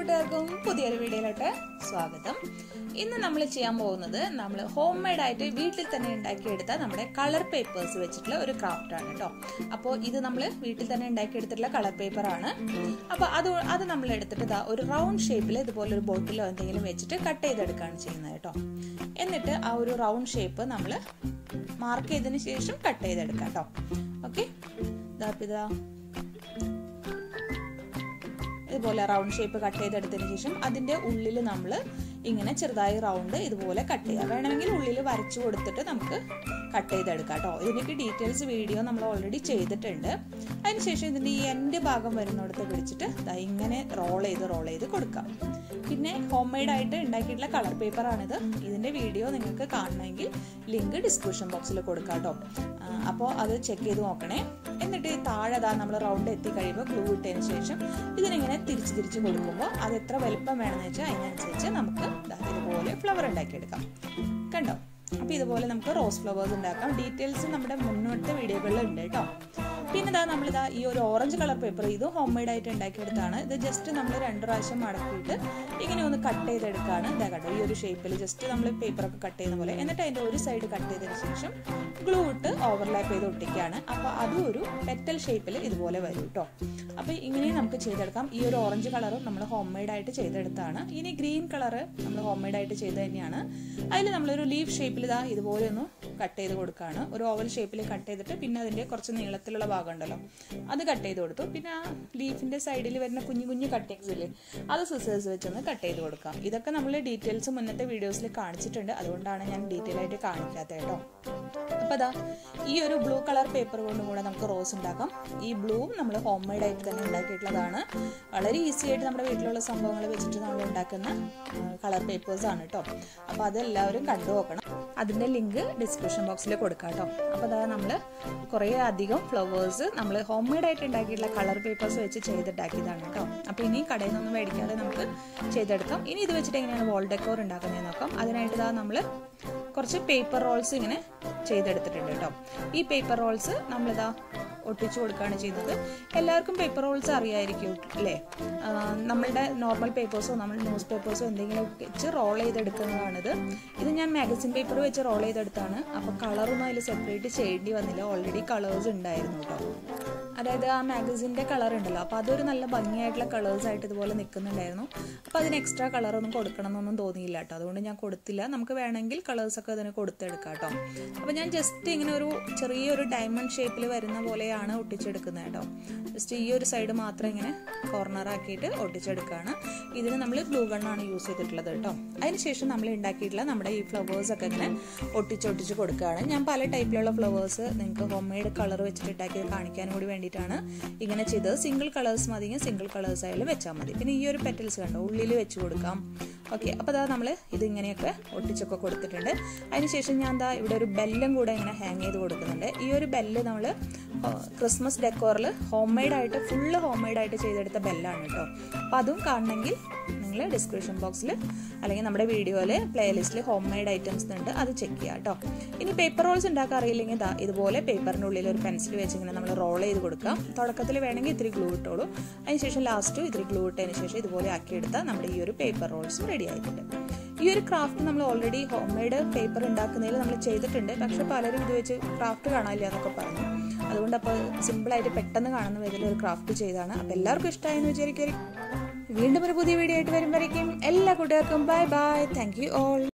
കൂട്ടുകാർക്കും പുതിയൊരു വീഡിയോയിലോട്ട് സ്വാഗതം ഇന്ന് നമ്മൾ ചെയ്യാൻ പോകുന്നത് നമ്മൾ ഹോം മെയ്ഡ് ആയിട്ട് വീട്ടിൽ തന്നെ ഉണ്ടാക്കിയെടുത്ത നമ്മുടെ കളർ പേപ്പേഴ്സ് വെച്ചിട്ടുള്ള ഒരു ക്രാഫ്റ്റ് ആണ് കേട്ടോ അപ്പോൾ ഇത് നമ്മൾ വീട്ടിൽ തന്നെ ഉണ്ടാക്കിയെടുത്തിട്ടുള്ള കളർ പേപ്പർ ആണ് അപ്പോൾ അത് അത് നമ്മൾ എടുത്തിട്ട് ഇതാ ഒരു റൗണ്ട് ഷേപ്പിൽ ഇതുപോലെ ഒരു ബോട്ടിലോ എന്തെങ്കിലും വെച്ചിട്ട് കട്ട് ചെയ്തെടുക്കുകയാണ് ചെയ്യുന്നത് കേട്ടോ എന്നിട്ട് ആ ഒരു റൗണ്ട് ഷേപ്പ് നമ്മൾ മാർക്ക് ചെയ്തതിന് ശേഷം കട്ട് ചെയ്തെടുക്കാം കേട്ടോ ഓക്കെ ഇതാ ഇതാ ഇതുപോലെ റൗണ്ട് ഷേപ്പ് കട്ട് ചെയ്തെടുത്തതിന് ശേഷം അതിൻ്റെ ഉള്ളിൽ നമ്മൾ ഇങ്ങനെ ചെറുതായി റൗണ്ട് ഇതുപോലെ കട്ട് ചെയ്യാം വേണമെങ്കിൽ ഉള്ളിൽ വരച്ചു കൊടുത്തിട്ട് നമുക്ക് കട്ട് ചെയ്തെടുക്കാം കേട്ടോ ഇതിൻ്റെയൊക്കെ ഡീറ്റെയിൽസ് വീഡിയോ നമ്മൾ ഓൾറെഡി ചെയ്തിട്ടുണ്ട് അതിനുശേഷം ഇതിൻ്റെ ഈ എൻഡ് ഭാഗം വരുന്നിടത്ത് പിടിച്ചിട്ട് ദാ ഇങ്ങനെ റോൾ ചെയ്ത് റോൾ ചെയ്ത് കൊടുക്കാം പിന്നെ ഹോം മെയ്ഡ് ആയിട്ട് ഉണ്ടാക്കിയിട്ടുള്ള കളർ പേപ്പറാണിത് ഇതിൻ്റെ വീഡിയോ നിങ്ങൾക്ക് കാണണമെങ്കിൽ ലിങ്ക് ഡിസ്ക്രിപ്ഷൻ ബോക്സിൽ കൊടുക്കാം കേട്ടോ അപ്പോൾ അത് ചെക്ക് ചെയ്ത് നോക്കണേ എന്നിട്ട് ഈ താഴെ അതാ നമ്മൾ റൗണ്ട് എത്തി കഴിയുമ്പോൾ ഗ്ലൂ ഇട്ടതിന് ശേഷം ഇതിനിങ്ങനെ തിരിച്ച് തിരിച്ച് കൊടുക്കുമ്പോൾ അത് എത്ര വലുപ്പം വേണമെന്ന് വെച്ചാൽ അതിനനുസരിച്ച് നമുക്ക് ഇതുപോലെ ഫ്ലവർ ഉണ്ടാക്കിയെടുക്കാം കണ്ടോ അപ്പോൾ ഇതുപോലെ നമുക്ക് റോസ് ഫ്ലവേഴ്സ് ഉണ്ടാക്കാം ഡീറ്റെയിൽസ് നമ്മുടെ മുന്നോട്ട് വീഡിയോകളിൽ ഉണ്ട് കേട്ടോ പിന്നെ ഇതാ നമ്മളിതാ ഈ ഒരു ഓറഞ്ച് കളർ പേപ്പർ ഇത് ഹോം മെയ്ഡ് ആയിട്ട് ഉണ്ടാക്കിയെടുത്താണ് ഇത് ജസ്റ്റ് നമ്മൾ രണ്ട് പ്രാവശ്യം മടക്കിയിട്ട് ഇങ്ങനെ ഒന്ന് കട്ട് ചെയ്തെടുക്കുകയാണ് ഇതാ കണ്ടോ ഈ ഒരു ഷേപ്പിൽ ജസ്റ്റ് നമ്മൾ പേപ്പറൊക്കെ കട്ട് ചെയ്യുന്ന പോലെ എന്നിട്ട് അതിൻ്റെ ഒരു സൈഡ് കട്ട് ചെയ്തതിന് ശേഷം ഗ്ലൂ ഇട്ട് ഓവർലാപ്പ് ചെയ്ത് ഒട്ടിക്കുകയാണ് അപ്പോൾ അതും ഒരു പെറ്റൽ ഷേപ്പിൽ ഇതുപോലെ വരും കേട്ടോ അപ്പോൾ ഇങ്ങനെ നമുക്ക് ചെയ്തെടുക്കാം ഈ ഒരു ഓറഞ്ച് കളറും നമ്മൾ ഹോം മെയ്ഡ് ആയിട്ട് ചെയ്തെടുത്താണ് ഇനി ഗ്രീൻ കളറ് നമ്മൾ ഹോം മെയ്ഡ് ആയിട്ട് ചെയ്ത് തന്നെയാണ് അതിൽ നമ്മളൊരു ലീഫ് ഷേപ്പിൽ ഇതാ ഇതുപോലെ ഒന്ന് കട്ട് ചെയ്ത് കൊടുക്കുകയാണ് ഒരു ഓവൽ ഷേപ്പിൽ കട്ട് ചെയ്തിട്ട് പിന്നെ അതിൻ്റെ കുറച്ച് നീളത്തിലുള്ള ഭാഗം ഉണ്ടല്ലോ അത് കട്ട് ചെയ്ത് കൊടുത്തു പിന്നെ ആ ലീഫിൻ്റെ സൈഡിൽ വരുന്ന കുഞ്ഞു കുഞ്ഞു കട്ടിങ്സ് ഇല്ലേ അത് സിസേഴ്സ് വെച്ചൊന്ന് കട്ട് ചെയ്ത് കൊടുക്കാം ഇതൊക്കെ നമ്മൾ ഡീറ്റെയിൽസ് മുന്നത്തെ വീഡിയോസിൽ കാണിച്ചിട്ടുണ്ട് അതുകൊണ്ടാണ് ഞാൻ ഡീറ്റെയിൽ ആയിട്ട് കാണിക്കാത്തത് കേട്ടോ അപ്പോൾ അതാ ഈ ഒരു ബ്ലൂ കളർ പേപ്പർ കൊണ്ടും കൂടെ നമുക്ക് റോസ് ഉണ്ടാക്കാം ഈ ബ്ലൂവും നമ്മൾ ഹോം മെയ്ഡ് ആയിട്ട് തന്നെ ഉണ്ടാക്കിയിട്ടുള്ളതാണ് വളരെ ഈസി ആയിട്ട് നമ്മുടെ വീട്ടിലുള്ള സംഭവങ്ങൾ വെച്ചിട്ട് നമ്മൾ ഉണ്ടാക്കുന്ന കളർ പേപ്പേഴ്സ് ആണ് കേട്ടോ അപ്പോൾ അതെല്ലാവരും കണ്ടു നോക്കണം അതിൻ്റെ ലിങ്ക് ഡിസ്ക്രിപ്ഷൻ ബോക്സിൽ കൊടുക്കാം കേട്ടോ അപ്പോൾ അതാ നമ്മൾ കുറേ അധികം ഫ്ലവേഴ്സ് നമ്മൾ ഹോം മെയ്ഡ് ആയിട്ട് ഉണ്ടാക്കിയിട്ടുള്ള കളർ പേപ്പേഴ്സ് വെച്ച് ചെയ്തിട്ടാക്കിയതാണ് കേട്ടോ അപ്പോൾ ഇനി കടയിൽ നിന്നൊന്നും മേടിക്കാതെ നമുക്ക് ചെയ്തെടുക്കാം ഇനി ഇത് വെച്ചിട്ട് എങ്ങനെയാണ് വോൾ ഡെക്കോർ ഉണ്ടാക്കുന്നത് നോക്കാം അതിനായിട്ട് ഇതാ നമ്മൾ കുറച്ച് പേപ്പർ റോൾസ് ഇങ്ങനെ ചെയ്തെടുത്തിട്ടുണ്ട് കേട്ടോ ഈ പേപ്പർ റോൾസ് നമ്മളിതാ ഒട്ടിച്ചു കൊടുക്കുകയാണ് ചെയ്യുന്നത് എല്ലാവർക്കും പേപ്പർ റോൾസ് അറിയായിരിക്കും അല്ലേ നമ്മളുടെ നോർമൽ പേപ്പേഴ്സോ നമ്മൾ ന്യൂസ് പേപ്പേഴ്സോ എന്തെങ്കിലും വെച്ച് റോൾ ചെയ്തെടുക്കുന്നതാണിത് ഇത് ഞാൻ മാഗസിൻ പേപ്പർ വെച്ച് റോൾ ചെയ്തെടുത്താണ് അപ്പോൾ കളറൊന്നും അതിൽ സെപ്പറേറ്റ് ചെയ്യേണ്ടി വന്നില്ല ഓൾറെഡി കളേഴ്സ് ഉണ്ടായിരുന്നു കേട്ടോ അതായത് ആ മാഗസിൻ്റെ കളർ ഉണ്ടല്ലോ അപ്പോൾ അതൊരു നല്ല ഭംഗിയായിട്ടുള്ള കളേഴ്സ് ആയിട്ട് ഇതുപോലെ നിൽക്കുന്നുണ്ടായിരുന്നു അപ്പോൾ അതിന് എക്സ്ട്രാ കളറൊന്നും കൊടുക്കണം എന്നൊന്നും തോന്നിയില്ല കേട്ടോ അതുകൊണ്ട് ഞാൻ കൊടുത്തില്ല നമുക്ക് വേണമെങ്കിൽ കളേഴ്സൊക്കെ അതിന് കൊടുത്തെടുക്കാം കേട്ടോ അപ്പോൾ ഞാൻ ജസ്റ്റ് ഇങ്ങനെ ഒരു ചെറിയൊരു ഡയമണ്ട് ഷേപ്പിൽ വരുന്ന പോലെയാണ് ഒട്ടിച്ചെടുക്കുന്നത് കേട്ടോ ജസ്റ്റ് ഈ ഒരു സൈഡ് മാത്രം ഇങ്ങനെ കോർണർ ആക്കിയിട്ട് ഒട്ടിച്ചെടുക്കുകയാണ് ഇതിന് നമ്മൾ ഗ്ലൂ ഗണ്ണാണ് യൂസ് ചെയ്തിട്ടുള്ളത് കേട്ടോ അതിനുശേഷം നമ്മൾ ഉണ്ടാക്കിയിട്ടുള്ള നമ്മുടെ ഈ ഫ്ലവേഴ്സ് ഒക്കെ ഇങ്ങനെ ഒട്ടിച്ചൊട്ടിച്ച് കൊടുക്കുകയാണ് ഞാൻ പല ടൈപ്പിലുള്ള ഫ്ലവേഴ്സ് നിങ്ങൾക്ക് ഹോം മെയ്ഡ് കളർ വെച്ചിട്ട് ഉണ്ടാക്കിയത് കാണിക്കാൻ കൂടി വേണ്ടിയിട്ടാണ് ഇങ്ങനെ ചെയ്തത് സിംഗിൾ കളേഴ്സ് മതിയെങ്കിൽ സിംഗിൾ കളേഴ്സ് ആയാലും വെച്ചാൽ മതി പിന്നെ ഈ ഒരു പെറ്റൽസ് കണ്ടോ ഉള്ളിൽ വെച്ച് കൊടുക്കാം ഓക്കെ അപ്പോൾ അതാ നമ്മൾ ഇത് ഇങ്ങനെയൊക്കെ ഒട്ടിച്ചൊക്കെ കൊടുത്തിട്ടുണ്ട് അതിനുശേഷം ഞാൻ എന്താ ഇവിടെ ഒരു ബെല്ലും കൂടെ ഇങ്ങനെ ഹാങ് ചെയ്ത് കൊടുക്കുന്നുണ്ട് ഈ ഒരു ബെല്ല് നമ്മൾ ക്രിസ്മസ് ഡെക്കോറിൽ ഹോം മെയ്ഡ് ആയിട്ട് ഫുള്ള് ഹോം മെയ്ഡ് ആയിട്ട് ചെയ്തെടുത്ത ബെല്ലാണ് കേട്ടോ അപ്പോൾ അതും കാണണമെങ്കിൽ നിങ്ങൾ ഡിസ്ക്രിപ്ഷൻ ബോക്സിൽ അല്ലെങ്കിൽ നമ്മുടെ വീഡിയോയിൽ പ്ലേലിസ്റ്റിൽ ഹോം മെയ്ഡ് ഐറ്റംസ് ഉണ്ട് അത് ചെക്ക് ചെയ്യുക കേട്ടോ ഇനി പേപ്പർ റോൾസ് ഉണ്ടാക്കാൻ അറിയില്ലെങ്കിൽ ഇതാ ഇതുപോലെ പേപ്പറിൻ്റെ ഉള്ളിൽ ഒരു പെൻസിൽ വെച്ച് ഇങ്ങനെ നമ്മൾ റോൾ ചെയ്ത് കൊടുക്കാം തുടക്കത്തിൽ വേണമെങ്കിൽ ഇത്തിരി ഗ്ലൂ ഇട്ടോളൂ അതിനുശേഷം ലാസ്റ്റ് ഇത്തിരി ഗ്ലൂ ഇട്ടതിന് ശേഷം ഇതുപോലെ ആക്കിയെടുത്താൽ നമ്മുടെ ഈ ഒരു പേപ്പർ റോൾസും റെഡി ആയിട്ടുണ്ട് ഈ ഒരു ക്രാഫ്റ്റ് നമ്മൾ ഓൾറെഡി ഹോം മെയ്ഡ് പേപ്പർ ഉണ്ടാക്കുന്നതിൽ നമ്മൾ ചെയ്തിട്ടുണ്ട് പക്ഷെ പലരും ഇത് വെച്ച് ക്രാഫ്റ്റ് കാണാനില്ല എന്നൊക്കെ പറഞ്ഞു അതുകൊണ്ട് അപ്പോൾ സിമ്പിളായിട്ട് പെട്ടെന്ന് കാണുന്ന വിധത്തിൽ ഒരു ക്രാഫ്റ്റ് ചെയ്താണ് അപ്പോൾ എല്ലാവർക്കും ഇഷ്ടമായെന്ന് വിചാരിക്കും വീണ്ടും ഒരു പുതിയ വീഡിയോ ആയിട്ട് വരുമ്പോഴേക്കും എല്ലാ കൂട്ടുകാർക്കും bye bye thank you all